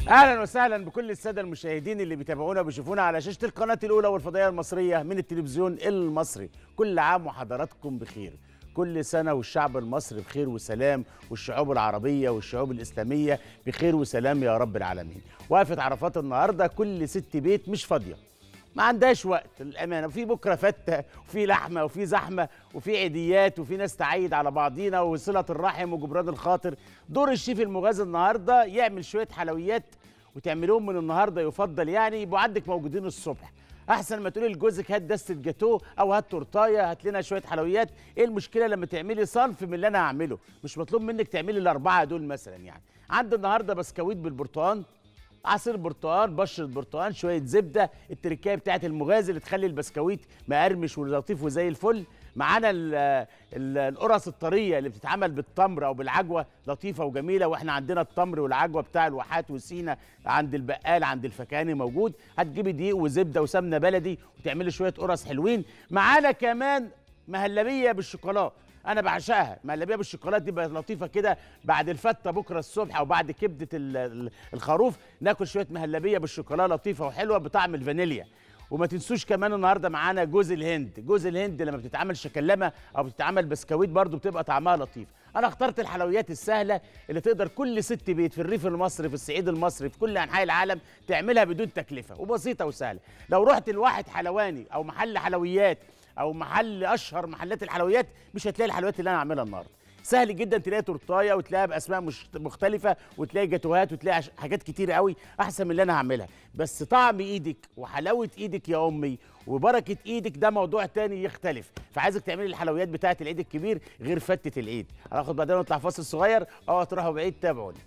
اهلا وسهلا بكل الساده المشاهدين اللي بيتابعونا وبيشوفونا على شاشه القناه الاولى والفضائيه المصريه من التلفزيون المصري كل عام وحضراتكم بخير كل سنه والشعب المصري بخير وسلام والشعوب العربيه والشعوب الاسلاميه بخير وسلام يا رب العالمين وقفه عرفات النهارده كل ست بيت مش فاضيه ما عندهاش وقت للامانه وفي بكره فته وفي لحمه وفي زحمه وفي عيديات وفي ناس تعيد على بعضينا وصله الرحم وجبران الخاطر دور الشيف المغازي النهارده يعمل شويه حلويات وتعملوهم من النهارده يفضل يعني يبقوا عندك موجودين الصبح احسن ما تقولي لجوزك هات دستة جاتوه او هات تورتايه هات لنا شويه حلويات ايه المشكله لما تعملي صنف من اللي انا هعمله مش مطلوب منك تعملي الاربعه دول مثلا يعني عندي النهارده بسكويت بالبرتقال عصير برتقال بشرة برتقال شوية زبدة التركية بتاعت المغازي اللي تخلي البسكويت مقرمش ولطيف وزي الفل معانا ال- ال- القرص الطرية اللي بتتعمل بالتمر أو بالعجوة لطيفة وجميلة وإحنا عندنا التمر والعجوة بتاع الواحات وسينا عند البقال عند الفكاني موجود هتجيبي دقيق وزبدة وسمنة بلدي وتعملي شوية قرص حلوين معانا كمان مهلبية بالشوكولاتة انا بعشقها مهلبيه بالشوكولاته دي بقت لطيفه كده بعد الفته بكره الصبح او بعد كبده ال- ال- الخروف ناكل شويه مهلبيه بالشوكولاته لطيفه وحلوه بطعم الفانيليا وما تنسوش كمان النهارده معانا جوز الهند جوز الهند لما بتتعمل شكلمه او بتتعمل بسكويت برضو بتبقى طعمها لطيف انا اخترت الحلويات السهله اللي تقدر كل ست بيت في الريف المصري في الصعيد المصري في كل انحاء العالم تعملها بدون تكلفه وبسيطه وسهله لو رحت لواحد حلواني او محل حلويات او محل اشهر محلات الحلويات مش هتلاقي الحلويات اللي انا عاملها النهارده سهل جدا تلاقي تورتايه وتلاقيها باسماء مش مختلفه وتلاقي جاتوهات وتلاقي عش- حاجات كتيره قوي احسن من اللي انا هعملها بس طعم ايدك وحلاوه ايدك يا امي وبركه ايدك ده موضوع تاني يختلف فعايزك تعملي الحلويات بتاعه العيد الكبير غير فتة العيد هناخد بعدين ونطلع فاصل صغير اوعوا تروحوا بعيد تابعوني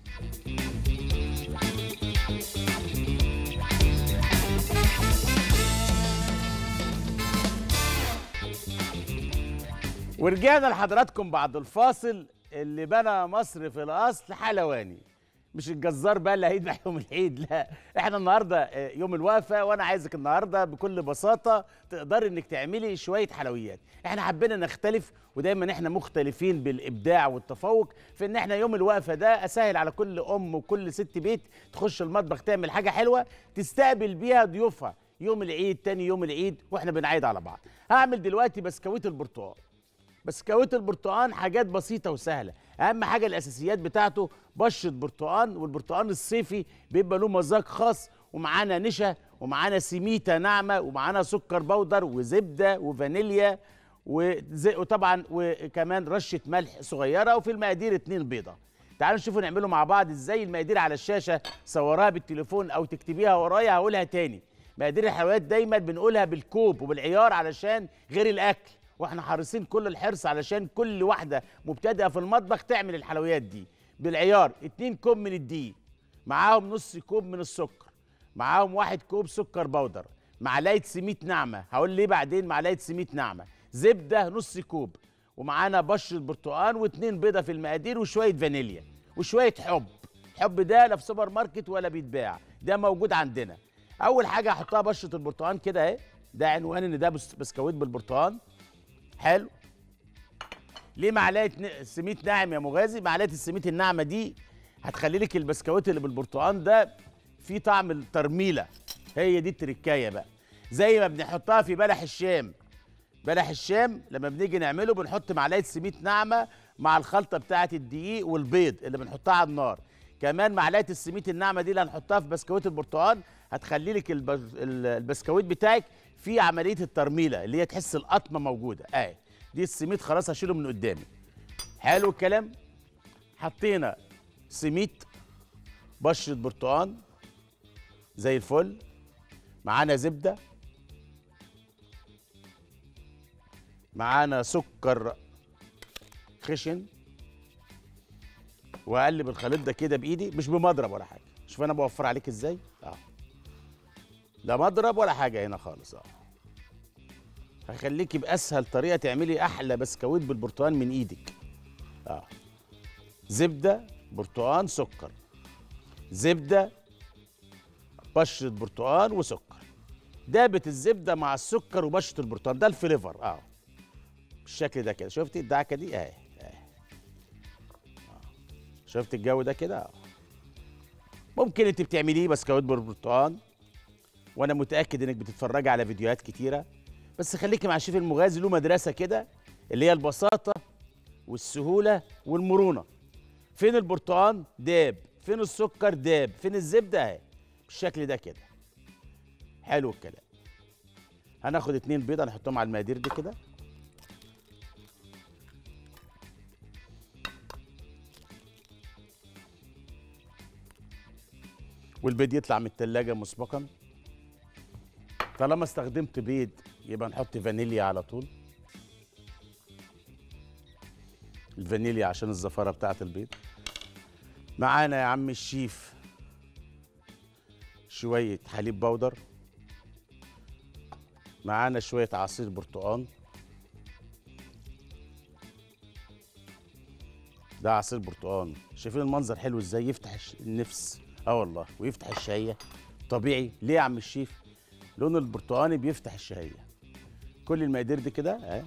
ورجعنا لحضراتكم بعد الفاصل اللي بنى مصر في الاصل حلواني مش الجزار بقى اللي هيذبح يوم العيد لا احنا النهارده آه، يوم الوقفه وانا عايزك النهارده بكل بساطه تقدري انك تعملي شويه حلويات احنا حبينا نختلف ودايما احنا مختلفين بالابداع والتفوق في ان احنا يوم الوقفه ده اسهل على كل ام وكل ست بيت تخش المطبخ تعمل حاجه حلوه تستقبل بيها ضيوفها يوم العيد تاني يوم العيد واحنا بنعيد على بعض هعمل دلوقتي بسكويت البرتقال بسكويت البرتقال حاجات بسيطة وسهلة أهم حاجة الأساسيات بتاعته بشرة برتقال والبرتقال الصيفي بيبقى له مذاق خاص ومعانا نشا ومعانا سميتة ناعمة ومعانا سكر بودر وزبدة وفانيليا وزي وطبعا وكمان رشة ملح صغيرة وفي المقادير اتنين بيضة تعالوا نشوفوا نعمله مع بعض ازاي المقادير على الشاشة صورها بالتليفون او تكتبيها ورايا هقولها تاني مقادير الحلويات دايما بنقولها بالكوب وبالعيار علشان غير الاكل واحنا حريصين كل الحرص علشان كل واحده مبتدئه في المطبخ تعمل الحلويات دي بالعيار 2 كوب من الدقيق معاهم نص كوب من السكر معاهم واحد كوب سكر بودر معلقه سميد ناعمه هقول ليه بعدين معلقه سميد ناعمه زبده نص كوب ومعانا بشره برتقال واتنين بيضه في المقادير وشويه فانيليا وشويه حب حب ده لا في سوبر ماركت ولا بيتباع ده موجود عندنا اول حاجه هحطها بشره البرتقال كده اهي ده عنوان ان ده بس- بسكويت بالبرتقال حلو ليه معلقه ن- سميد ناعم يا مغازي معلقه السميد الناعمه دي هتخلي لك البسكويت اللي بالبرتقال ده فيه طعم الترميله هي دي التركايه بقى زي ما بنحطها في بلح الشام بلح الشام لما بنيجي نعمله بنحط معلقه سميد ناعمه مع الخلطه بتاعه الدقيق والبيض اللي بنحطها على النار كمان معلقه السميد الناعمه دي اللي هنحطها في بسكويت البرتقال هتخلي لك الب- ال- البسكويت بتاعك في عمليه الترميله اللي هي تحس القطمه موجوده اهي دي السميد خلاص هشيله من قدامي حلو الكلام حطينا سميد بشره برتقال زي الفل معانا زبده معانا سكر خشن واقلب الخليط ده كده بايدي مش بمضرب ولا حاجه شوف انا بوفر عليك ازاي اه لا مضرب ولا حاجه هنا خالص اه هخليكي باسهل طريقه تعملي احلى بسكويت بالبرتقال من ايدك اه زبده برتقال سكر زبده بشره برتقال وسكر دابت الزبده مع السكر وبشره البرتقال ده الفليفر اه بالشكل ده كده شفتي الدعكه دي اهي اهي آه. شفت الجو ده كده آه. ممكن انت بتعمليه بسكويت بالبرتقال وانا متاكد انك بتتفرجي على فيديوهات كتيره بس خليكي مع الشيف المغازي له مدرسه كده اللي هي البساطه والسهوله والمرونه فين البرتقال داب فين السكر داب فين الزبده اهي بالشكل ده كده حلو الكلام هناخد اتنين بيضه نحطهم على المقادير دي كده والبيض يطلع من التلاجة مسبقا طالما استخدمت بيض يبقى نحط فانيليا على طول الفانيليا عشان الزفارة بتاعة البيض معانا يا عم الشيف شوية حليب بودر معانا شوية عصير برتقال ده عصير برتقال شايفين المنظر حلو ازاي يفتح الش- النفس اه والله ويفتح الشهية طبيعي ليه يا عم الشيف لون البرتقاني بيفتح الشهية كل المقادير دي كده اهي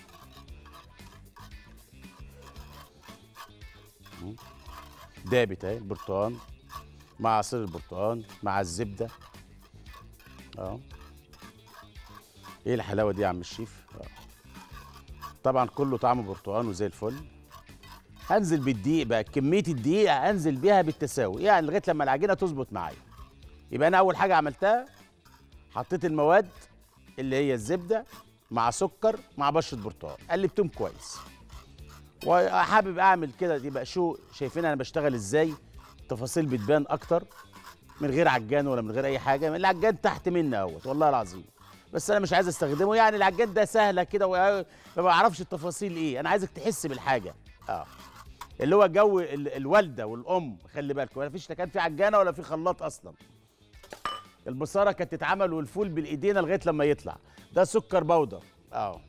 مم. دابت اهي البرتقال مع عصير البرتقال مع الزبدة اه ايه الحلاوة دي يا عم الشيف اه طبعا كله طعمه برتقال وزي الفل هنزل بالدقيق بقى كميه الدقيق هنزل بيها بالتساوي يعني لغايه لما العجينه تظبط معايا يبقى انا اول حاجه عملتها حطيت المواد اللي هي الزبده مع سكر مع بشره برتقال قلبتهم كويس وحابب اعمل كده يبقى شو شايفين انا بشتغل ازاي التفاصيل بتبان اكتر من غير عجان ولا من غير اي حاجه العجان تحت مني اهوت والله العظيم بس انا مش عايز استخدمه يعني العجان ده سهله كده و- ما بعرفش التفاصيل ايه انا عايزك تحس بالحاجه اه اللي هو جو ال- الوالده والام خلي بالكم ما فيش لا كان في عجانه ولا في خلاط اصلا البصاره كانت تتعمل والفول بالايدينا لغايه لما يطلع ده سكر بودر اه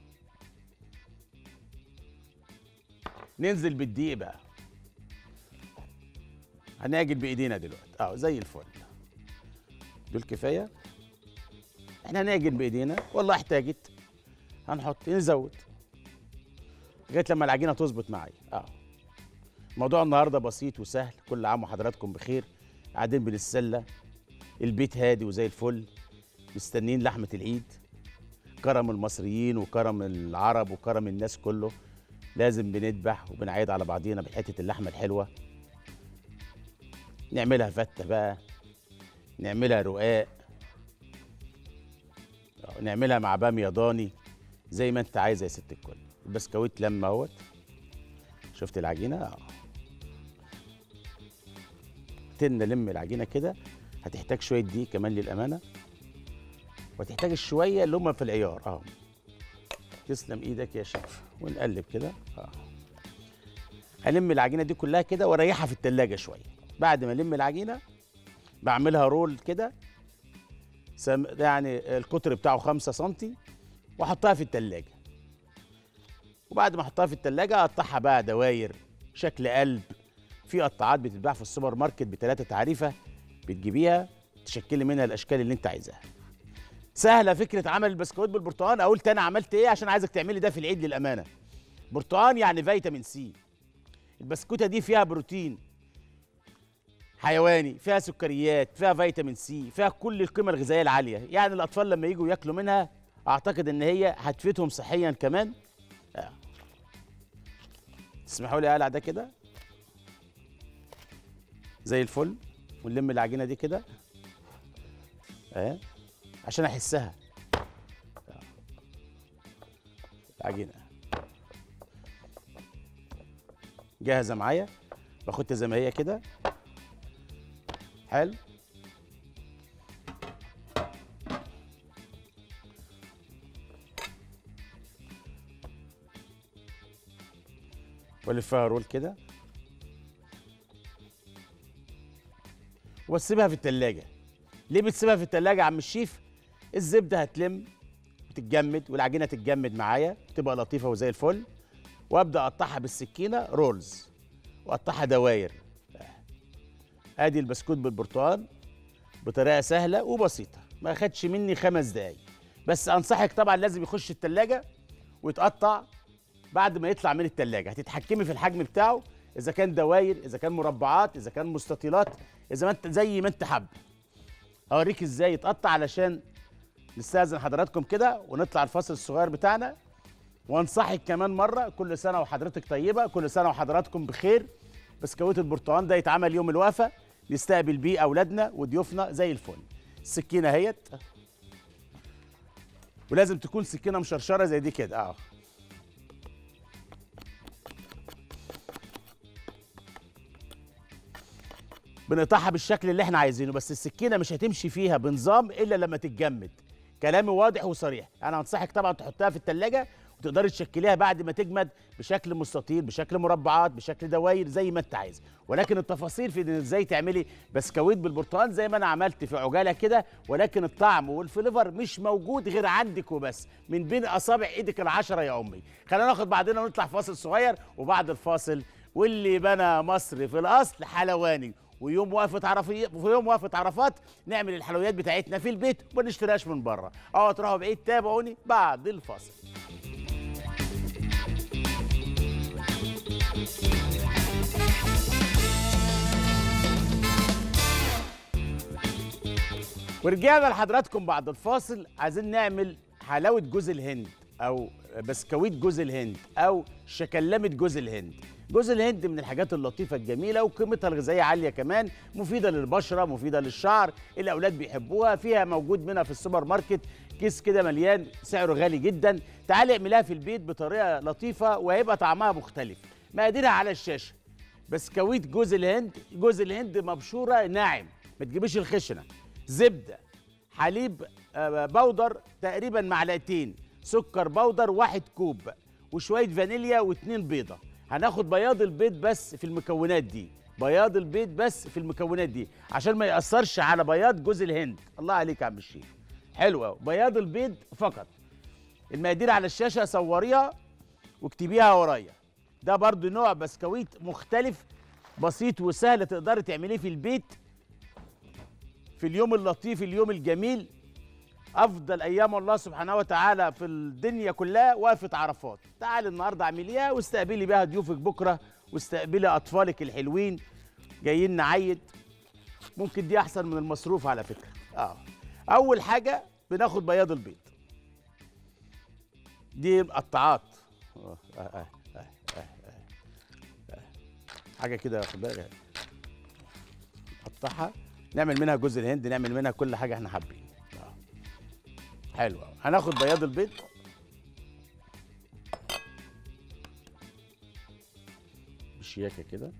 ننزل بالدقيق بقى هنعجن بايدينا دلوقتي اه زي الفل دول كفايه احنا هنعجن بايدينا والله احتاجت هنحط نزود لغايه لما العجينه تظبط معايا اه موضوع النهارده بسيط وسهل كل عام وحضراتكم بخير قاعدين بنتسلى البيت هادي وزي الفل مستنيين لحمه العيد كرم المصريين وكرم العرب وكرم الناس كله لازم بنذبح وبنعيد على بعضينا بحته اللحمه الحلوه نعملها فته بقى نعملها رقاق أو نعملها مع باميه ضاني زي ما انت عايز يا ست الكل البسكويت لما اهوت شفت العجينه اه تن نلم العجينه كده هتحتاج شويه دقيق كمان للامانه وتحتاج الشويه اللي هم في العيار اه تسلم ايدك يا شيف ونقلب كده اه هلم العجينه دي كلها كده واريحها في التلاجة شويه بعد ما الم العجينه بعملها رول كده سم... يعني القطر بتاعه 5 سم واحطها في التلاجة وبعد ما احطها في التلاجة اقطعها بقى دواير شكل قلب في قطاعات بتتباع في السوبر ماركت بثلاثة تعريفة بتجيبيها تشكلي منها الاشكال اللي انت عايزاها سهله فكره عمل البسكويت بالبرتقال اقول تاني عملت ايه عشان عايزك تعملي ده في العيد للامانه برتقال يعني فيتامين سي البسكوته دي فيها بروتين حيواني فيها سكريات فيها فيتامين سي فيها كل القيمه الغذائيه العاليه يعني الاطفال لما يجوا ياكلوا منها اعتقد ان هي هتفيدهم صحيا كمان آه. تسمحوا لي اقلع ده كده زي الفل ونلم العجينه دي كده اهي عشان احسها آه. العجينه جاهزه معايا باخدها زي ما هي كده حلو والفها رول كده واسيبها في التلاجة ليه بتسيبها في التلاجة يا عم الشيف الزبدة هتلم وتتجمد والعجينة تتجمد معايا تبقى لطيفة وزي الفل وابدا اقطعها بالسكينة رولز واقطعها دواير ادي البسكوت بالبرتقال بطريقة سهلة وبسيطة ما خدش مني خمس دقايق بس انصحك طبعا لازم يخش التلاجة ويتقطع بعد ما يطلع من التلاجة هتتحكمي في الحجم بتاعه اذا كان دواير اذا كان مربعات اذا كان مستطيلات اذا ما انت زي ما انت حابب اوريك ازاي يتقطع علشان نستاذن حضراتكم كده ونطلع الفاصل الصغير بتاعنا وانصحك كمان مره كل سنه وحضرتك طيبه كل سنه وحضراتكم بخير بسكويت البرتقال ده يتعمل يوم الوقفه نستقبل بيه اولادنا وضيوفنا زي الفل السكينه اهيت ولازم تكون سكينه مشرشره زي دي كده اه بنقطعها بالشكل اللي احنا عايزينه بس السكينه مش هتمشي فيها بنظام الا لما تتجمد كلامي واضح وصريح انا انصحك طبعا تحطها في التلاجة وتقدري تشكليها بعد ما تجمد بشكل مستطيل بشكل مربعات بشكل دواير زي ما انت عايز ولكن التفاصيل في إن ازاي تعملي بسكويت بالبرتقال زي ما انا عملت في عجاله كده ولكن الطعم والفليفر مش موجود غير عندك وبس من بين اصابع ايدك العشره يا امي خلينا ناخد بعدين ونطلع فاصل صغير وبعد الفاصل واللي بنى مصر في الاصل حلواني ويوم وقفه عرفي في يوم وقفه عرفات نعمل الحلويات بتاعتنا في البيت وما نشتريهاش من بره اه تروحوا بعيد تابعوني بعد الفاصل ورجعنا لحضراتكم بعد الفاصل عايزين نعمل حلاوه جوز الهند او بسكويت جوز الهند او شكلمه جوز الهند جوز الهند من الحاجات اللطيفه الجميله وقيمتها الغذائيه عاليه كمان مفيده للبشره مفيده للشعر الاولاد بيحبوها فيها موجود منها في السوبر ماركت كيس كده مليان سعره غالي جدا تعالي اعمليها في البيت بطريقه لطيفه وهيبقى طعمها مختلف مقاديرها على الشاشه بسكويت جوز الهند جوز الهند مبشوره ناعم ما تجيبيش الخشنه زبده حليب آه، بودر تقريبا معلقتين سكر بودر واحد كوب وشويه فانيليا واتنين بيضه هناخد بياض البيض بس في المكونات دي بياض البيض بس في المكونات دي عشان ما ياثرش على بياض جوز الهند الله عليك يا عم الشيخ حلو قوي بياض البيض فقط المقادير على الشاشه صوريها واكتبيها ورايا ده برضو نوع بسكويت مختلف بسيط وسهل تقدري تعمليه في البيت في اليوم اللطيف اليوم الجميل افضل ايام الله سبحانه وتعالى في الدنيا كلها وقفه عرفات تعالي النهارده اعمليها واستقبلي بيها ضيوفك بكره واستقبلي اطفالك الحلوين جايين نعيد ممكن دي احسن من المصروف على فكره اه اول حاجه بناخد بياض البيض دي قطعات آه آه آه آه آه آه. حاجه كده واخد بالك نقطعها نعمل منها جوز الهند نعمل منها كل حاجه احنا حابين آه. حلو أوي. هناخد بياض البيض بشياكه كده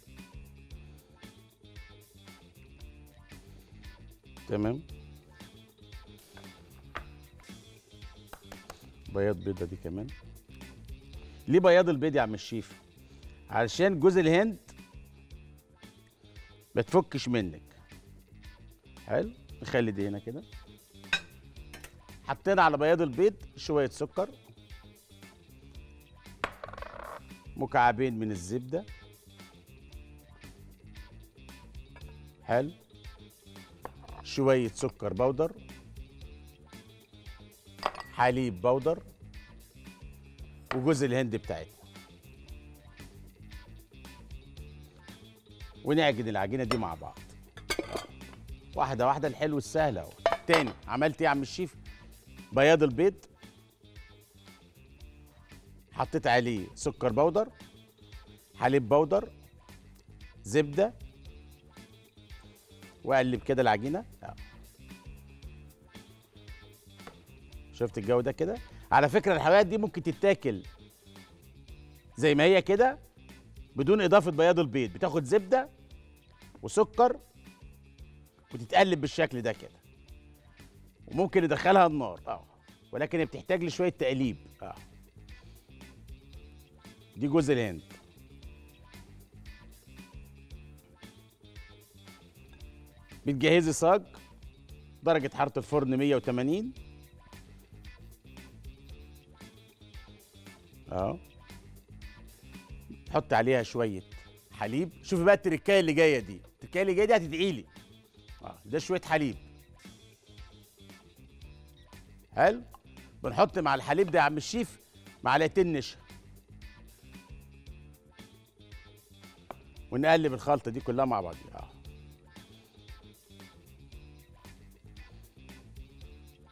تمام بياض بيضه دي كمان ليه بياض البيض يا عم الشيف علشان جوز الهند ما تفكش منك حلو نخلي دي هنا كده حطينا على بياض البيض شويه سكر مكعبين من الزبده حلو شويه سكر بودر حليب بودر وجوز الهند بتاعتنا ونعجن العجينه دي مع بعض واحده واحده الحلو السهل اهو تاني عملت ايه يا عم الشيف بياض البيض حطيت عليه سكر بودر حليب بودر زبده واقلب كده العجينه أهو. شفت الجو ده كده على فكره الحلويات دي ممكن تتاكل زي ما هي كده بدون اضافه بياض البيض بتاخد زبده وسكر وتتقلب بالشكل ده كده وممكن ندخلها النار اه ولكن هي بتحتاج لشويه تقليب اه دي جوز الهند بتجهزي صاج درجة حرارة الفرن 180 اهو حط عليها شوية حليب شوفي بقى التركايه اللي جايه دي التركايه اللي جايه دي هتدعي لي اه ده شويه حليب حلو بنحط مع الحليب ده يا عم الشيف معلقتين نشا ونقلب الخلطه دي كلها مع بعض اه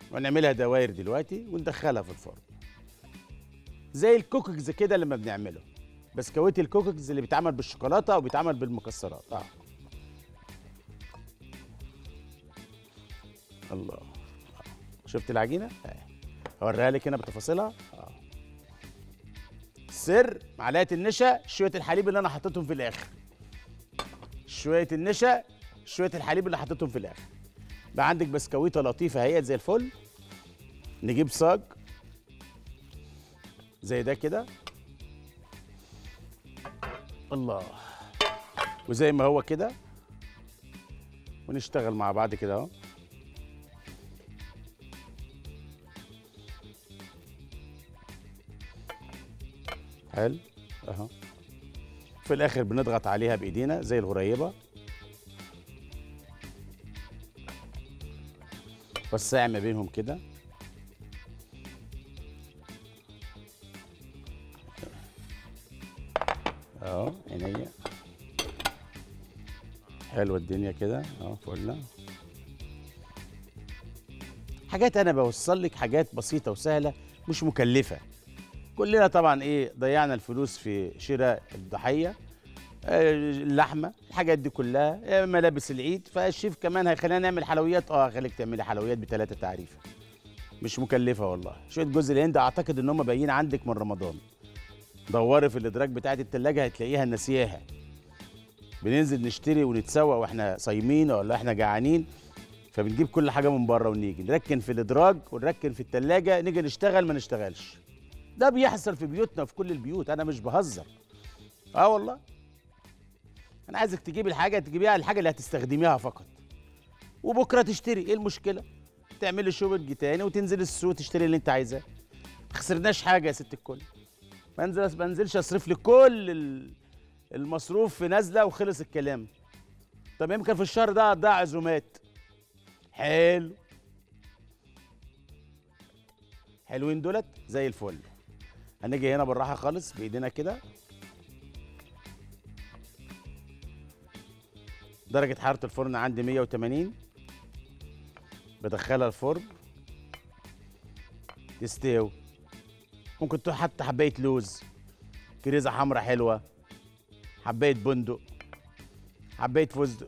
ونعملها دواير دلوقتي وندخلها في الفرن زي الكوكيز كده لما بنعمله بسكويت الكوكيز اللي بيتعمل بالشوكولاته او بيتعمل بالمكسرات اه الله شفت العجينه آه. هوريها لك هنا بتفاصيلها اه سر معلقه النشا شويه الحليب اللي انا حطيتهم في الاخر شويه النشا شويه الحليب اللي حطيتهم في الاخر بقى عندك بسكويته لطيفه اهيت زي الفل نجيب صاج زي ده كده الله وزي ما هو كده ونشتغل مع بعض كده اهو حلو اهو في الاخر بنضغط عليها بايدينا زي الغريبه وسع ما بينهم كده اهو عينيا حلوه الدنيا كده اهو فله حاجات انا بوصل لك حاجات بسيطه وسهله مش مكلفه كلنا طبعا ايه ضيعنا الفلوس في شراء الضحيه آه، اللحمه الحاجات دي كلها آه، ملابس العيد فالشيف كمان هيخلينا نعمل حلويات اه هخليك تعملي حلويات بثلاثه تعريفه مش مكلفه والله شويه جوز الهند اعتقد ان هم باقيين عندك من رمضان دوري في الادراج بتاعت التلاجة هتلاقيها ناسياها بننزل نشتري ونتسوق واحنا صايمين ولا احنا جعانين فبنجيب كل حاجه من بره ونيجي نركن في الادراج ونركن في التلاجة نيجي نشتغل ما نشتغلش ده بيحصل في بيوتنا وفي كل البيوت انا مش بهزر اه والله انا عايزك تجيبي الحاجه تجيبيها الحاجه اللي هتستخدميها فقط وبكره تشتري ايه المشكله تعملي شوبنج تاني وتنزل السوق تشتري اللي انت عايزاه ما خسرناش حاجه يا ست الكل ما انزل ما انزلش اصرف لي كل ال- المصروف في نازله وخلص الكلام طب يمكن في الشهر ده اضيع عزومات حلو حلوين دولت زي الفل هنيجي هنا بالراحه خالص بايدينا كده درجة حرارة الفرن عندي 180 بدخلها الفرن تستوي ممكن تحط حتى حباية لوز كريزة حمرا حلوة حباية بندق حباية فستق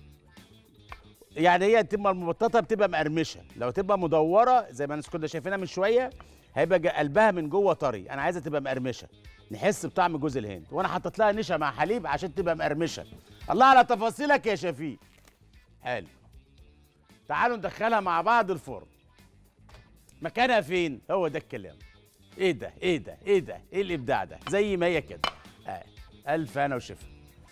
يعني هي تبقى المبططة بتبقى مقرمشة لو تبقى مدورة زي ما الناس كنا شايفينها من شوية هيبقى جا- قلبها من جوه طري انا عايزها تبقى مقرمشه نحس بطعم جوز الهند وانا حطيت لها نشا مع حليب عشان تبقى مقرمشه الله على تفاصيلك يا شفيق حلو تعالوا ندخلها مع بعض الفرن مكانها فين هو ده الكلام ايه ده ايه ده ايه ده ايه الابداع ده زي ما هي كده آه. الف انا وشفا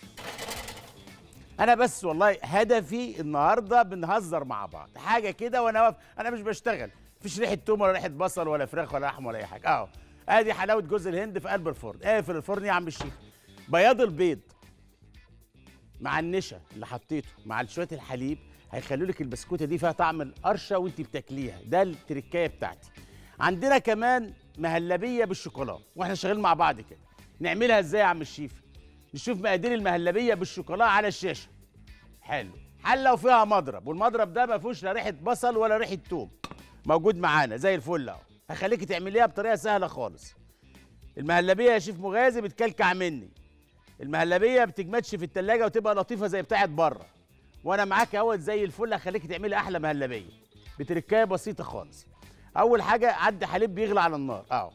انا بس والله هدفي النهارده بنهزر مع بعض حاجه كده وانا واقف انا مش بشتغل مفيش ريحه توم ولا ريحه بصل ولا فراخ ولا لحم ولا اي حاجه اهو ادي حلاوه جوز الهند في قلب الفرن اقفل الفرن يا عم الشيخ بياض البيض مع النشا اللي حطيته مع شويه الحليب هيخلوا لك البسكوته دي فيها طعم القرشه وانت بتاكليها ده التركايه بتاعتي عندنا كمان مهلبيه بالشوكولاته واحنا شغالين مع بعض كده نعملها ازاي يا عم الشيف نشوف مقادير المهلبيه بالشوكولاته على الشاشه حلو حله وفيها مضرب والمضرب ده ما فيهوش لا ريحه بصل ولا ريحه توم موجود معانا زي الفل اهو هخليكي تعمليها بطريقه سهله خالص المهلبيه يا شيف مغازي بتكلكع مني المهلبيه بتجمدش في التلاجة وتبقى لطيفه زي بتاعت بره وانا معاك اهوت زي الفل هخليكي تعملي احلى مهلبيه بتركايه بسيطه خالص اول حاجه عد حليب بيغلى على النار اهو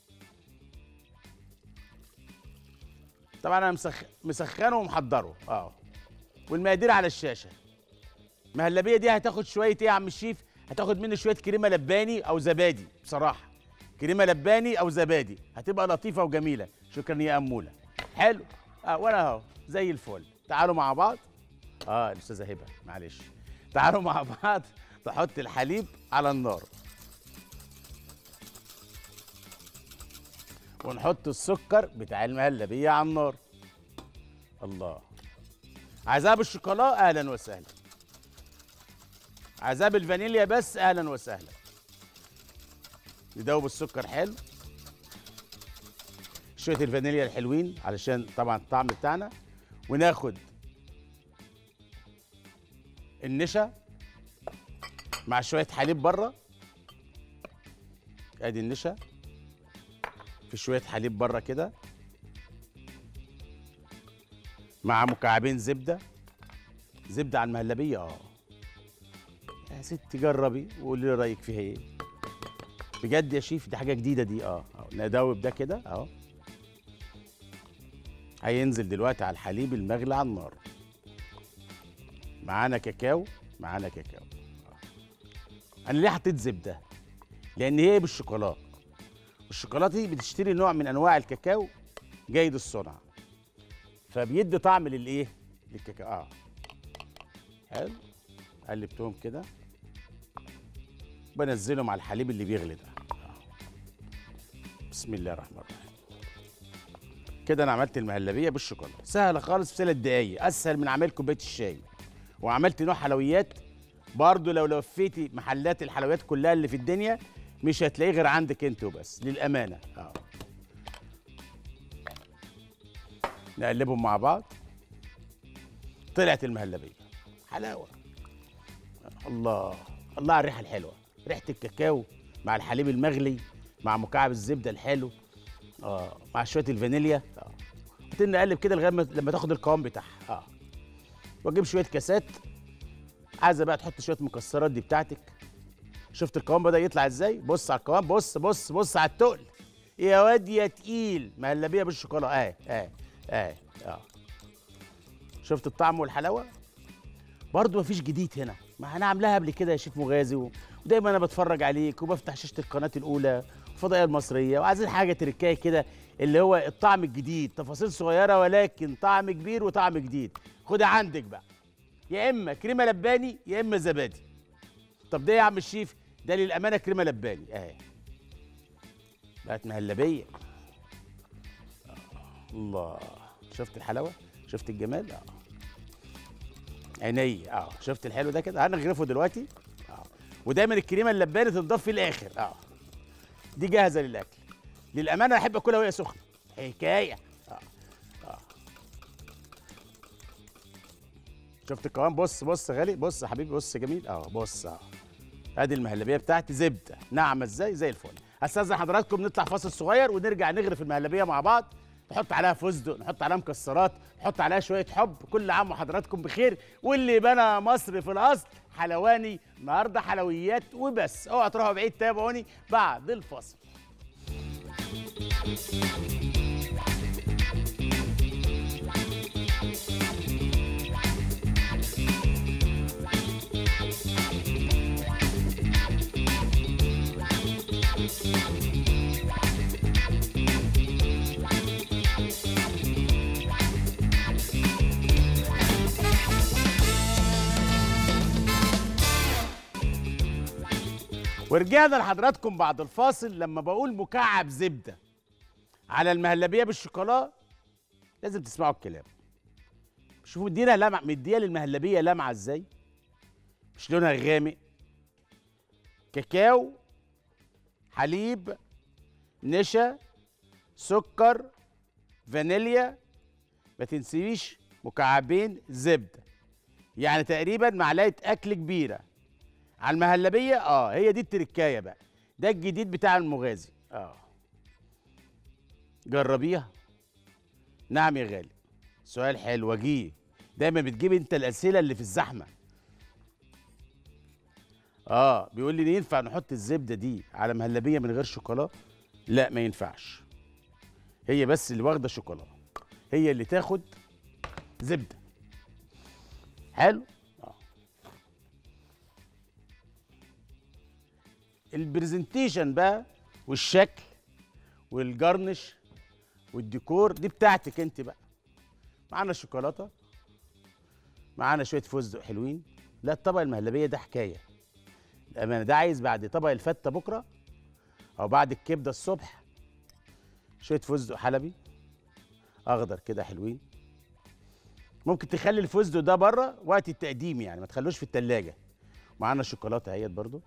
طبعا انا مسخ... مسخنه ومحضره اه والمقادير على الشاشه المهلبيه دي هتاخد شويه ايه يا عم الشيف هتاخد مني شويه كريمه لباني او زبادي بصراحه كريمه لباني او زبادي هتبقى لطيفه وجميله شكرا يا اموله حلو اه وانا اهو زي الفل تعالوا مع بعض اه الاستاذه هبه معلش تعالوا مع بعض تحط الحليب على النار ونحط السكر بتاع المهلبيه على النار الله عايزاها بالشوكولاته اهلا وسهلا عايزاها بالفانيليا بس اهلا وسهلا ندوب السكر حلو شويه الفانيليا الحلوين علشان طبعا الطعم بتاعنا وناخد النشا مع شويه حليب بره ادي النشا في شويه حليب بره كده مع مكعبين زبده زبده على المهلبيه اه يا ستي جربي وقولي لي رايك فيها ايه بجد يا شيف دي حاجه جديده دي اه أهو. ندوب ده كده اهو هينزل دلوقتي على الحليب المغلي على النار معانا كاكاو معانا كاكاو آه. انا ليه حطيت زبده لان هي بالشوكولاته والشوكولاته دي بتشتري نوع من انواع الكاكاو جيد الصنع فبيدي طعم للايه للكاكاو اه حلو قلبتهم كده بنزلهم على الحليب اللي بيغلي ده آه. بسم الله الرحمن الرحيم كده انا عملت المهلبيه بالشوكولاته سهله خالص في ثلاث دقايق اسهل من عمل كوبايه الشاي وعملت نوع حلويات برضو لو لفيتي محلات الحلويات كلها اللي في الدنيا مش هتلاقيه غير عندك انت وبس للامانه اه نقلبهم مع بعض طلعت المهلبيه حلاوه الله الله على الريحه الحلوه ريحه الكاكاو مع الحليب المغلي مع مكعب الزبده الحلو اه مع شويه الفانيليا اه بتن نقلب كده لغايه ما- لما تاخد القوام بتاعها اه واجيب شويه كاسات عايزه بقى تحط شويه مكسرات دي بتاعتك شفت القوام بدا يطلع ازاي بص على القوام بص بص بص على التقل يا واد يا تقيل مهلبيه بالشوكولاته اه اه اه اه شفت الطعم والحلاوه برضه مفيش جديد هنا ما انا عاملاها قبل كده يا شيف مغازي و- ودايما انا بتفرج عليك وبفتح شاشه القناه الاولى الفضائيه المصريه وعايزين حاجه تركايه كده اللي هو الطعم الجديد تفاصيل صغيره ولكن طعم كبير وطعم جديد خدها عندك بقى يا اما كريمه لباني يا اما زبادي طب ده يا عم الشيف ده للامانه كريمه لباني اهي بقت مهلبيه آه، الله شفت الحلاوه شفت الجمال اه عيني اه شفت الحلو ده كده هنغرفه دلوقتي اه ودايما الكريمه اللباني تنضاف في الاخر اه دي جاهزه للاكل للامانه احب اكلها وهي سخنه حكايه اه اه شفت القوام بص بص يا غالي بص يا حبيبي بص يا جميل اه بص اه ادي المهلبيه بتاعتي زبده ناعمه ازاي زي الفل استاذن حضراتكم نطلع فاصل صغير ونرجع نغرف المهلبيه مع بعض نحط عليها فستق نحط عليها مكسرات نحط عليها شويه حب كل عام وحضراتكم بخير واللي بنى مصر في الاصل حلواني النهارده حلويات وبس اوعى تروحوا بعيد تابعوني بعد الفاصل ورجعنا لحضراتكم بعد الفاصل لما بقول مكعب زبده على المهلبيه بالشوكولاته لازم تسمعوا الكلام شوفوا مدينا لمع مديها للمهلبيه لمعه ازاي مش لونها غامق كاكاو حليب نشا سكر فانيليا ما تنسيش مكعبين زبده يعني تقريبا معلقه اكل كبيره على المهلبيه اه هي دي التركايه بقى ده الجديد بتاع المغازي اه جربيها نعم يا غالي سؤال حلو وجيه دايما بتجيب انت الاسئله اللي في الزحمه اه بيقول لي ينفع نحط الزبده دي على مهلبيه من غير شوكولاته لا ما ينفعش هي بس اللي واخده شوكولاته هي اللي تاخد زبده حلو البرزنتيشن بقى والشكل والجرنش والديكور دي بتاعتك انت بقى معانا شوكولاته معانا شويه فستق حلوين لا الطبق المهلبيه ده حكايه الامانه ده عايز بعد طبق الفته بكره او بعد الكبده الصبح شويه فستق حلبي اخضر كده حلوين ممكن تخلي الفستق ده بره وقت التقديم يعني ما تخلوش في التلاجة معانا شوكولاته اهيت برضو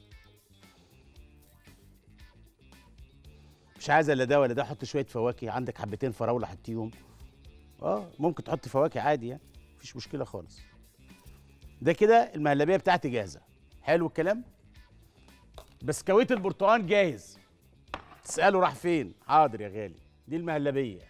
مش عايزه لا ده ولا ده حط شويه فواكه عندك حبتين فراوله حطيهم اه ممكن تحط فواكه عادي يعني مفيش مشكله خالص ده كده المهلبيه بتاعتي جاهزه حلو الكلام بسكويت البرتقال جاهز تساله راح فين حاضر يا غالي دي المهلبيه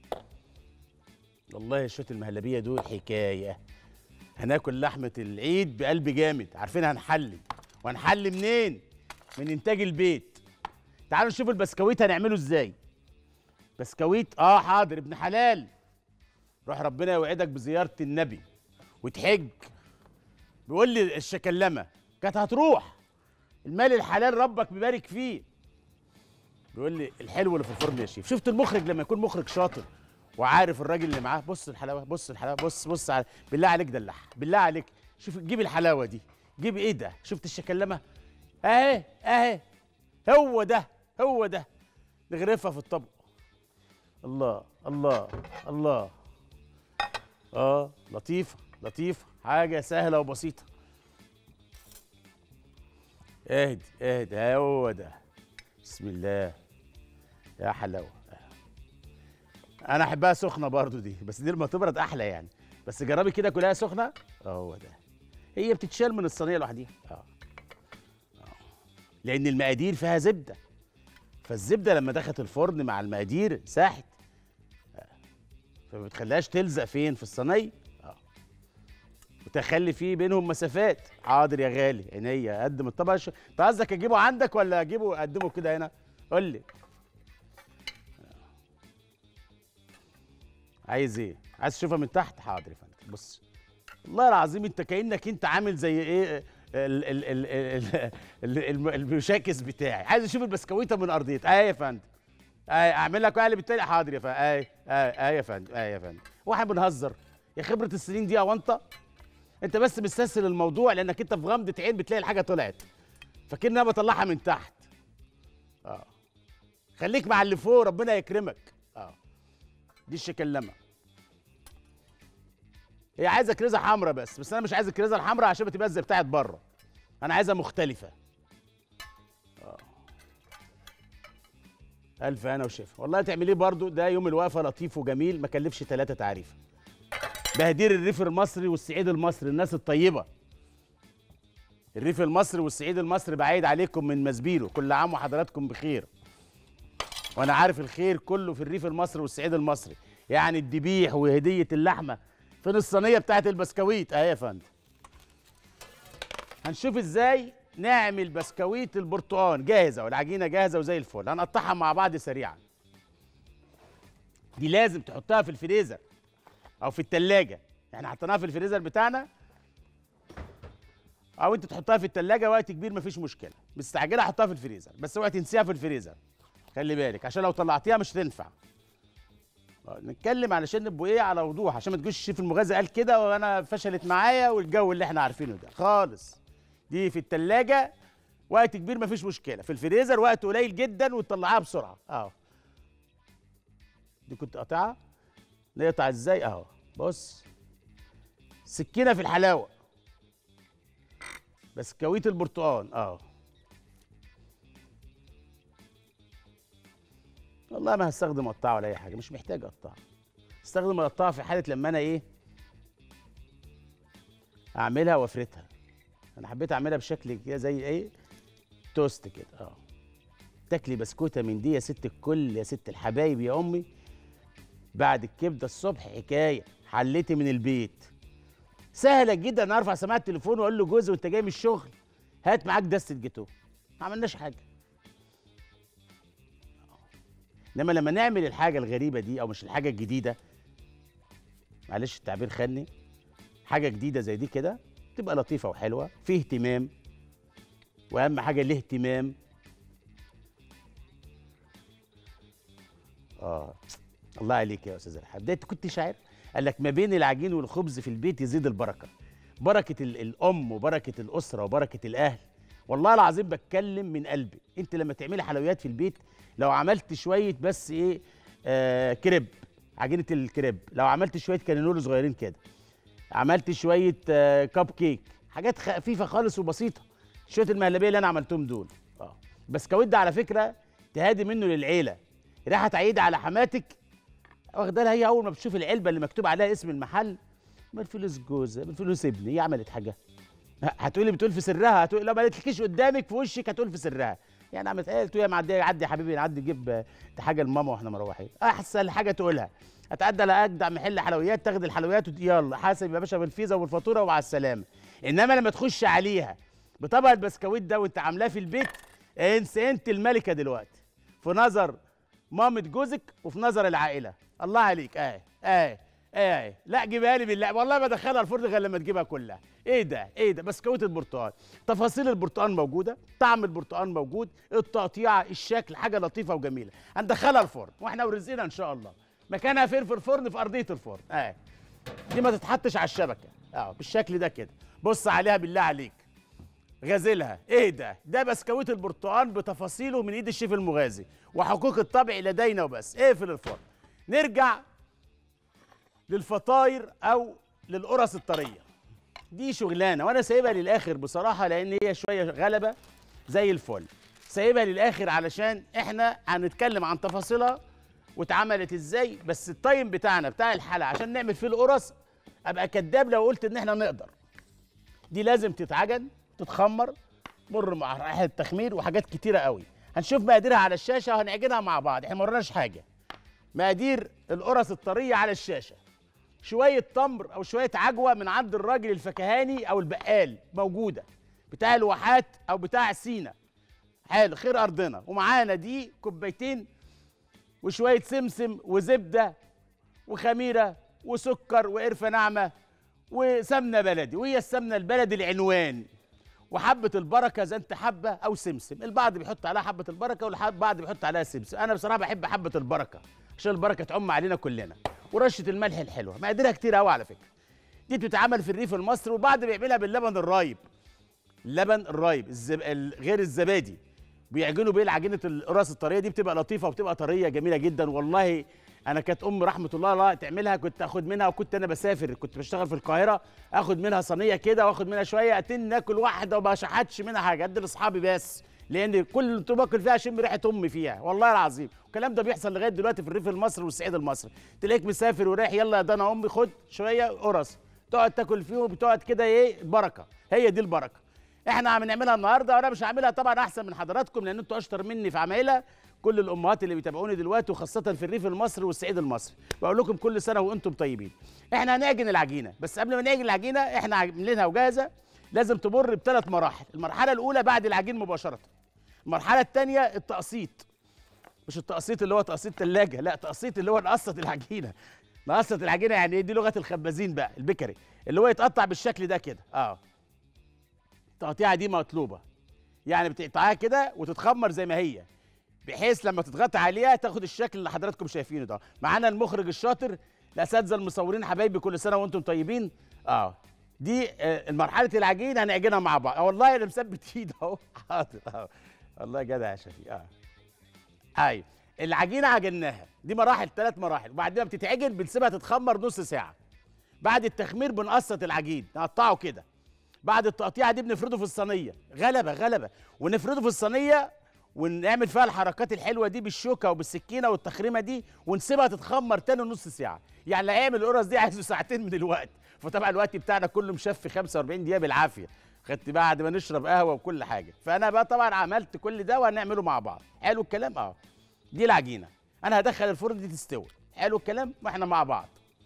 والله شويه المهلبيه دول حكايه هناكل لحمه العيد بقلب جامد عارفين هنحلي وهنحلي منين من انتاج البيت تعالوا نشوف البسكويت هنعمله ازاي بسكويت اه حاضر ابن حلال روح ربنا يوعدك بزياره النبي وتحج بيقول لي الشكلمه كانت هتروح المال الحلال ربك بيبارك فيه بيقول لي الحلو اللي في الفرن يا شيف شفت المخرج لما يكون مخرج شاطر وعارف الراجل اللي معاه بص الحلاوه بص الحلاوه بص بص على بالله عليك دلعها بالله عليك شوف جيب الحلاوه دي جيب ايه ده شفت الشكلمه اهي اهي هو ده هو ده نغرفها في الطبق الله الله الله اه لطيفه لطيفه حاجه سهله وبسيطه اهدي اهدي هو ده بسم الله يا حلاوه انا احبها سخنه برضو دي بس دي لما تبرد احلى يعني بس جربي كده كلها سخنه هو ده هي بتتشال من الصينيه لوحديها اه آه. لان المقادير فيها زبده فالزبده لما دخلت الفرن مع المقادير ساحت آه. فما بتخليهاش تلزق فين في الصينيه اه وتخلي فيه بينهم مسافات حاضر يا غالي عينيا قدم الطبق ش... انت قصدك اجيبه عندك ولا اجيبه اقدمه كده هنا قول لي عايز ايه عايز تشوفها من تحت حاضر يا فندم بص والله العظيم انت كانك انت عامل زي ايه ال ال ال ال ال الم- المشاكس بتاعي عايز اشوف البسكويته من ارضيه ايه يا فندم ايه اعمل لك قالب التاني حاضر يا فندم ايه ايه ايه يا فندم ايه يا فندم واحد بنهزر يا خبره السنين دي او انت انت بس مستسهل الموضوع لانك انت في غمضه عين بتلاقي الحاجه طلعت فاكر انا بطلعها من تحت اه خليك مع اللي فوق ربنا يكرمك اه دي الشكلمه هي عايزه كريزه حمراء بس بس انا مش عايز الكريزه الحمراء عشان ما تبقاش زي بتاعت بره انا عايزها مختلفه آه. الف انا وشفا والله تعمليه برضو ده يوم الوقفه لطيف وجميل ما كلفش ثلاثه تعريفه بهدير الريف المصري والصعيد المصري الناس الطيبه الريف المصري والصعيد المصري بعيد عليكم من مسبيله كل عام وحضراتكم بخير وانا عارف الخير كله في الريف المصري والصعيد المصري يعني الذبيح وهديه اللحمه فين الصينيه بتاعت البسكويت اهي يا فندم هنشوف ازاي نعمل بسكويت البرتقال جاهزه والعجينه جاهزه وزي الفل هنقطعها مع بعض سريعا دي لازم تحطها في الفريزر او في التلاجة احنا حطيناها في الفريزر بتاعنا او انت تحطها في التلاجة وقت كبير مفيش مشكله مستعجله حطها في الفريزر بس اوعي تنسيها في الفريزر خلي بالك عشان لو طلعتيها مش هتنفع آه، نتكلم علشان نبقوا ايه على وضوح عشان ما تجوش الشيف المغازي قال كده وانا فشلت معايا والجو اللي احنا عارفينه ده خالص دي في التلاجة وقت كبير مفيش مشكله في الفريزر وقت قليل جدا وتطلعها بسرعه اهو دي كنت قاطعها نقطع ازاي اهو بص سكينه في الحلاوه بسكويت البرتقال اهو والله ما هستخدم قطاعه ولا اي حاجه مش محتاج قطاعه استخدم القطاعه في حاله لما انا ايه اعملها وافردها انا حبيت اعملها بشكل كده زي ايه توست كده اه تاكلي بسكوته من دي يا ست الكل يا ست الحبايب يا امي بعد الكبده الصبح حكايه حليتي من البيت سهله جدا انا ارفع سماعه التليفون واقول له جوزي وانت جاي من الشغل هات معاك دسته جاتوه ما عملناش حاجه انما لما نعمل الحاجه الغريبه دي او مش الحاجه الجديده معلش التعبير خاني حاجه جديده زي دي كده تبقى لطيفه وحلوه فيه اهتمام واهم حاجه ليه اهتمام اه الله عليك يا استاذ الحاج ده انت كنت شاعر قال لك ما بين العجين والخبز في البيت يزيد البركه بركه ال- الام وبركه الاسره وبركه الاهل والله العظيم بتكلم من قلبي انت لما تعملي حلويات في البيت لو عملت شويه بس ايه آه كريب عجينه الكريب لو عملت شويه كانيلول صغيرين كده عملت شويه آه كب كيك حاجات خفيفه خالص وبسيطه شويه المهلبيه اللي انا عملتهم دول اه بسكويت ده على فكره تهادي منه للعيله رايحه تعيد على حماتك واخده لها هي اول ما بتشوف العلبه اللي مكتوب عليها اسم المحل من فلوس جوزها من فلوس ابني هي عملت حاجه هتقولي بتقول في سرها هتقول لو ما قالتلكيش قدامك في وشك هتقول في سرها يعني عملت ايه تقول يا معدي عدي يا حبيبي عدي جيب حاجه لماما واحنا مروحين احسن حاجه تقولها هتعدي على اجدع محل حلويات تاخد الحلويات وت... يلا حاسب يا باشا بالفيزا والفاتوره ومع السلامه انما لما تخش عليها بطبق البسكويت ده وانت عاملاه في البيت انسى انت الملكه دلوقتي في نظر مامة جوزك وفي نظر العائله الله عليك اه اه اه لا جيبها لي بالله والله ما ادخلها الفرن غير لما تجيبها كلها ايه ده ايه ده بسكويت البرتقال تفاصيل البرتقال موجوده طعم البرتقال موجود التقطيعه الشكل حاجه لطيفه وجميله هندخلها الفرن واحنا ورزقنا ان شاء الله مكانها فين في الفرن في ارضيه الفرن اه دي ما تتحطش على الشبكه اه بالشكل ده كده بص عليها بالله عليك غازلها ايه ده ده بسكويت البرتقال بتفاصيله من ايد الشيف المغازي وحقوق الطبع لدينا وبس اقفل الفرن نرجع للفطاير او للقرص الطريه دي شغلانه وانا سايبها للاخر بصراحه لان هي شويه غلبه زي الفل سايبها للاخر علشان احنا هنتكلم عن تفاصيلها واتعملت ازاي بس التايم بتاعنا بتاع الحلقه عشان نعمل فيه القرص ابقى كداب لو قلت ان احنا نقدر دي لازم تتعجن تتخمر مر مع مراحل التخمير وحاجات كتيره قوي هنشوف مقاديرها على الشاشه وهنعجنها مع بعض احنا ما ورناش حاجه مقادير القرص الطريه على الشاشه شويه تمر او شويه عجوه من عند الراجل الفكهاني او البقال موجوده بتاع الواحات او بتاع سينا حلو خير ارضنا ومعانا دي كوبايتين وشويه سمسم وزبده وخميره وسكر وقرفه ناعمه وسمنه بلدي وهي السمنه البلدي العنوان وحبه البركه اذا انت حبه او سمسم البعض بيحط عليها حبه البركه والبعض بيحط عليها سمسم انا بصراحه بحب حبه البركه عشان البركه تعم علينا كلنا ورشه الملح الحلوه مقاديرها كتير قوي على فكره دي بتتعمل في الريف المصري وبعض بيعملها باللبن الرايب اللبن الرايب الزب... ال- غير الزبادي بيعجنوا بيه عجينه القراص الطريه دي بتبقى لطيفه وبتبقى طريه جميله جدا والله انا كانت ام رحمه الله الله تعملها كنت اخد منها وكنت انا بسافر كنت بشتغل في القاهره اخد منها صينيه كده واخد منها شويه اتن ناكل واحده وما شحتش منها حاجه ادي لاصحابي بس لان كل اللي كنت باكل فيها اشم ريحه امي فيها والله العظيم والكلام ده بيحصل لغايه دلوقتي في الريف المصري والصعيد المصري تلاقيك مسافر ورايح يلا ده انا امي خد شويه قرص تقعد تاكل فيهم بتقعد كده ايه بركه هي دي البركه احنا عم نعملها النهارده وانا مش هعملها طبعا احسن من حضراتكم لان انتوا اشطر مني في عمايلها كل الامهات اللي بيتابعوني دلوقتي وخاصه في الريف المصري والصعيد المصري بقول لكم كل سنه وانتم طيبين احنا هنعجن العجينه بس قبل ما نعجن العجينه احنا عاملينها وجاهزه لازم تمر بثلاث مراحل المرحله الاولى بعد العجين مباشره المرحله الثانيه التقسيط مش التقسيط اللي هو تقسيط ثلاجه لا تقسيط اللي هو نقسط العجينه نقسط العجينه يعني ايه دي لغه الخبازين بقى البكري اللي هو يتقطع بالشكل ده كده اه التقطيعه دي مطلوبه يعني بتقطعها كده وتتخمر زي ما هي بحيث لما تضغط عليها تاخد الشكل اللي حضراتكم شايفينه ده معانا المخرج الشاطر الاساتذه المصورين حبايبي كل سنه وانتم طيبين اه دي آه مرحله العجين هنعجنها مع بعض اه والله انا مثبت ايد اهو حاضر اه والله جدع يا شفيق اه ايوه العجينه عجناها دي مراحل ثلاث مراحل وبعدين بتتعجن بنسيبها تتخمر نص ساعه بعد التخمير بنقسط العجين نقطعه كده بعد التقطيعه دي بنفرده في الصينيه غلبه غلبه ونفرده في الصينيه ونعمل فيها الحركات الحلوه دي بالشوكه وبالسكينه والتخريمه دي ونسيبها تتخمر تاني نص ساعه يعني اللي هيعمل القرص دي عايزه ساعتين من الوقت فطبعا الوقت بتاعنا كله مشفي 45 دقيقه بالعافيه خدت بعد ما نشرب قهوه وكل حاجه فانا بقى طبعا عملت كل ده وهنعمله مع بعض حلو الكلام اه دي العجينه انا هدخل الفرن دي تستوي حلو الكلام واحنا مع بعض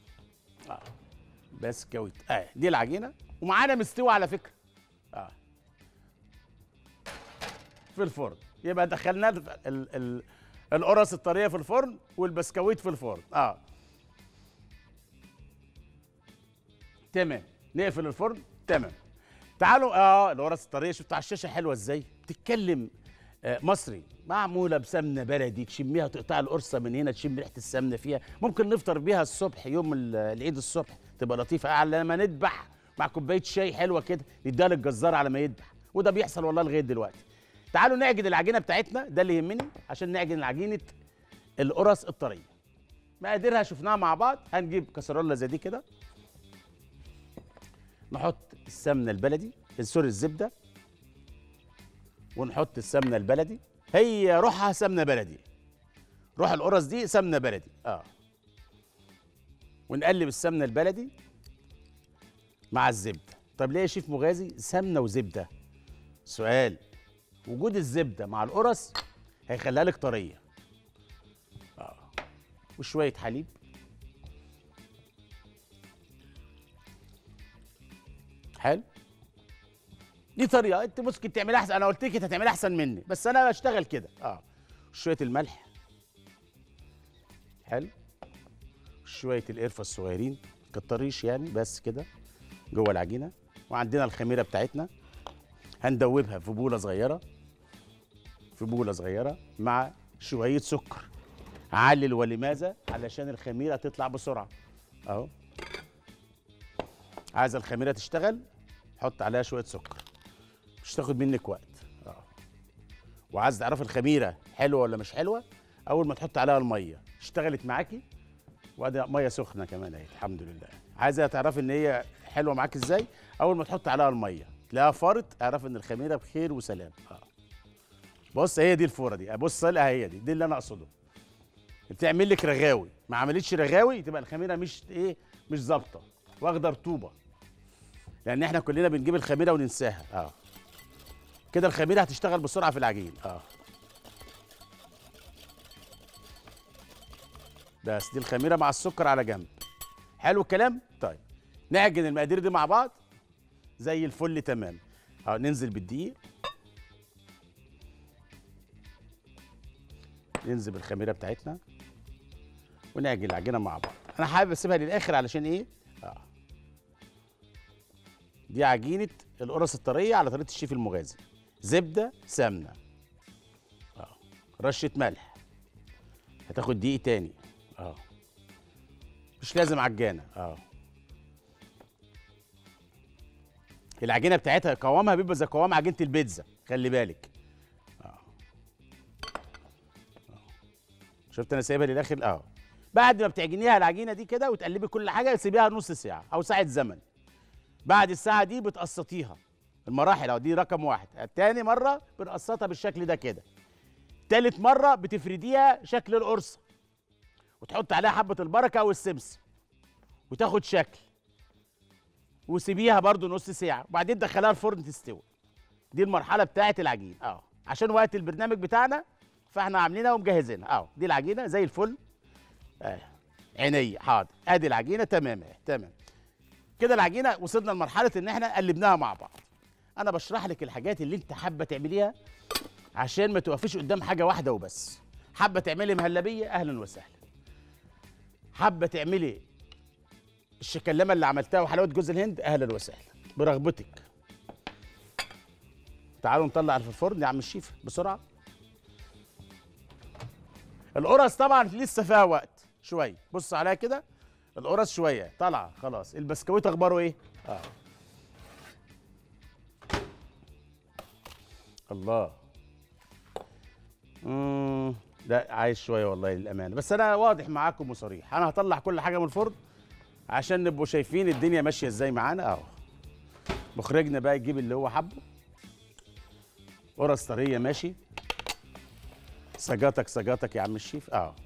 اه بس كويت اه دي العجينه ومعانا مستوي على فكره اه في الفرن يبقى دخلنا ال ال ال القرص الطريه في الفرن والبسكويت في الفرن اه تمام نقفل الفرن تمام تعالوا اه القرص الطريه شفت على الشاشه حلوه ازاي بتتكلم آه مصري معموله بسمنه بلدي تشميها تقطع القرصه من هنا تشم ريحه السمنه فيها ممكن نفطر بيها الصبح يوم ال- العيد الصبح تبقى لطيفه على لما نذبح مع كوبايه شاي حلوه كده نديها للجزار على ما يذبح وده بيحصل والله لغايه دلوقتي تعالوا نعجن العجينه بتاعتنا ده اللي يهمني عشان نعجن العجينه القرص الطريه مقاديرها شفناها مع بعض هنجيب كسرولة زي دي كده نحط السمنه البلدي سوري الزبده ونحط السمنه البلدي هي روحها سمنه بلدي روح القرص دي سمنه بلدي اه ونقلب السمنه البلدي مع الزبده طب ليه يا شيف مغازي سمنه وزبده سؤال وجود الزبده مع القرص هيخليها لك طريه اه وشويه حليب حلو دي طريقه انت ممكن تعملها احسن انا قلت لك انت هتعملها احسن مني بس انا بشتغل كده اه شويه الملح حلو شويه القرفه الصغيرين كتريش يعني بس كده جوه العجينه وعندنا الخميره بتاعتنا هندوبها في بوله صغيره في بوله صغيره مع شويه سكر علل ولماذا علشان الخميره تطلع بسرعه اهو عايزه الخميره تشتغل حط عليها شويه سكر مش تاخد منك وقت اه وعايز تعرف الخميره حلوه ولا مش حلوه اول ما تحط عليها الميه اشتغلت معاكي وادي ميه سخنه كمان اهي الحمد لله عايزه تعرفي ان هي حلوه معاك ازاي اول ما تحط عليها الميه تلاقيها فارت اعرف ان الخميره بخير وسلام اه بص هي دي الفوره دي بص لها هي دي دي اللي انا اقصده بتعمل لك رغاوي ما عملتش رغاوي تبقى الخميره مش ايه مش ظابطه واخده رطوبه لان احنا كلنا بنجيب الخميره وننساها اه كده الخميره هتشتغل بسرعه في العجين اه بس دي الخميره مع السكر على جنب حلو الكلام طيب نعجن المقادير دي مع بعض زي الفل تمام اه ننزل بالدقيق ننزل بالخميره بتاعتنا ونعجن العجينه مع بعض انا حابب اسيبها للاخر علشان ايه اه دي عجينه القرص الطريه على طريقه الشيف المغازي زبده سمنه اه رشه ملح هتاخد دقيق تاني اه مش لازم عجانه اه العجينه بتاعتها قوامها بيبقى زي قوام عجينه البيتزا خلي بالك اه آه. شفت انا سايبها للاخر اه بعد ما بتعجنيها العجينه دي كده وتقلبي كل حاجه تسيبيها نص ساعه او ساعه زمن بعد الساعه دي بتقسطيها المراحل اهو دي رقم واحد تاني مره بنقسطها بالشكل ده كده تالت مره بتفرديها شكل القرصه وتحط عليها حبه البركه او السمسم وتاخد شكل وسيبيها برضو نص ساعه وبعدين دخلها الفرن تستوي دي المرحله بتاعه العجين اه عشان وقت البرنامج بتاعنا فاحنا عاملينها ومجهزينها اه دي العجينه زي الفل اه عيني حاضر ادي العجينه تمام اهي تمام كده العجينه وصلنا لمرحله ان احنا قلبناها مع بعض انا بشرح لك الحاجات اللي انت حابه تعمليها عشان ما توقفيش قدام حاجه واحده وبس حابه تعملي مهلبيه اهلا وسهلا حابه تعملي الشكلمه اللي عملتها وحلاوه جوز الهند اهلا وسهلا برغبتك تعالوا نطلع في الفرن يا عم الشيف بسرعه القرص طبعا لسه فيها وقت شويه بص عليها كده القرص شويه طالعه خلاص البسكويت اخباره ايه اه الله امم لا عايز شويه والله للامانه بس انا واضح معاكم وصريح انا هطلع كل حاجه من الفرن عشان نبقوا شايفين الدنيا ماشيه ازاي معانا اهو مخرجنا بقى يجيب اللي هو حبه قرص طريه ماشي سجاتك سجاتك يا عم الشيف اه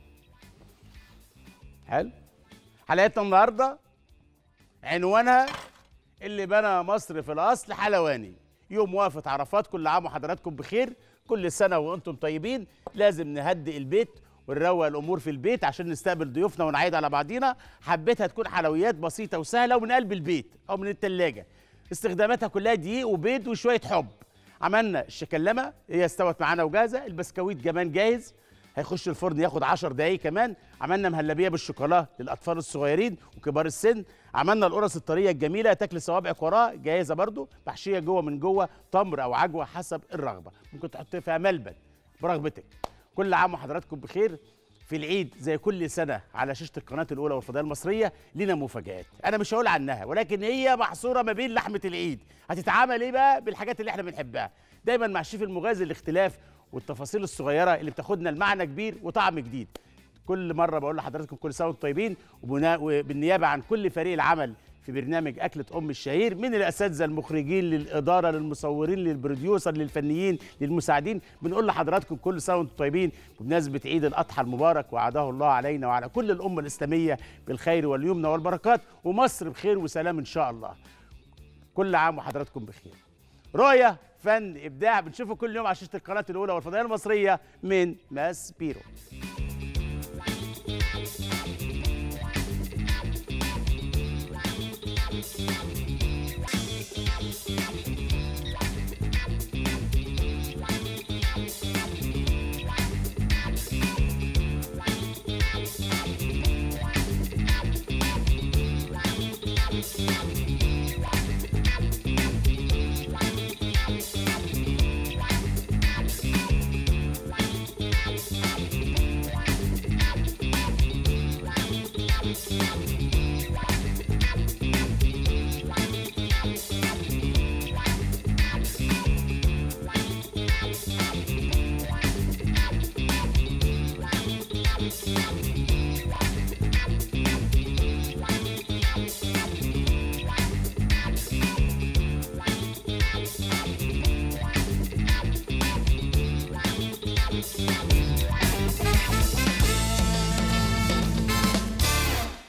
حلو حلقتنا النهارده عنوانها اللي بنى مصر في الاصل حلواني يوم وقفه عرفات كل عام وحضراتكم بخير كل سنه وانتم طيبين لازم نهدئ البيت ونروق الامور في البيت عشان نستقبل ضيوفنا ونعيد على بعضينا حبيتها تكون حلويات بسيطه وسهله ومن قلب البيت او من الثلاجه استخداماتها كلها دقيق وبيض وشويه حب عملنا الشكلمه هي استوت معانا وجاهزه البسكويت كمان جاهز هيخش الفرن ياخد 10 دقايق كمان عملنا مهلبيه بالشوكولا للاطفال الصغيرين وكبار السن عملنا القرص الطريه الجميله تاكل صوابعك وراها جاهزه برضو محشيه جوه من جوه تمر او عجوه حسب الرغبه ممكن تحط فيها ملبن برغبتك كل عام وحضراتكم بخير في العيد زي كل سنه على شاشه القناه الاولى والفضائيه المصريه لنا مفاجات انا مش هقول عنها ولكن هي محصوره ما بين لحمه العيد هتتعامل ايه بقى بالحاجات اللي احنا بنحبها دايما مع الشيف المغازي الاختلاف والتفاصيل الصغيره اللي بتاخدنا لمعنى كبير وطعم جديد كل مره بقول لحضراتكم كل سنه وانتم طيبين وبالنيابه عن كل فريق العمل في برنامج أكلة أم الشهير من الأساتذة المخرجين للإدارة للمصورين للبروديوسر للفنيين للمساعدين بنقول لحضراتكم كل سنة وأنتم طيبين بمناسبة عيد الأضحى المبارك وعاده الله علينا وعلى كل الأمة الإسلامية بالخير واليمن والبركات ومصر بخير وسلام إن شاء الله كل عام وحضراتكم بخير رؤية فن إبداع بنشوفه كل يوم على شاشة القناة الأولى والفضائية المصرية من ماس بيرو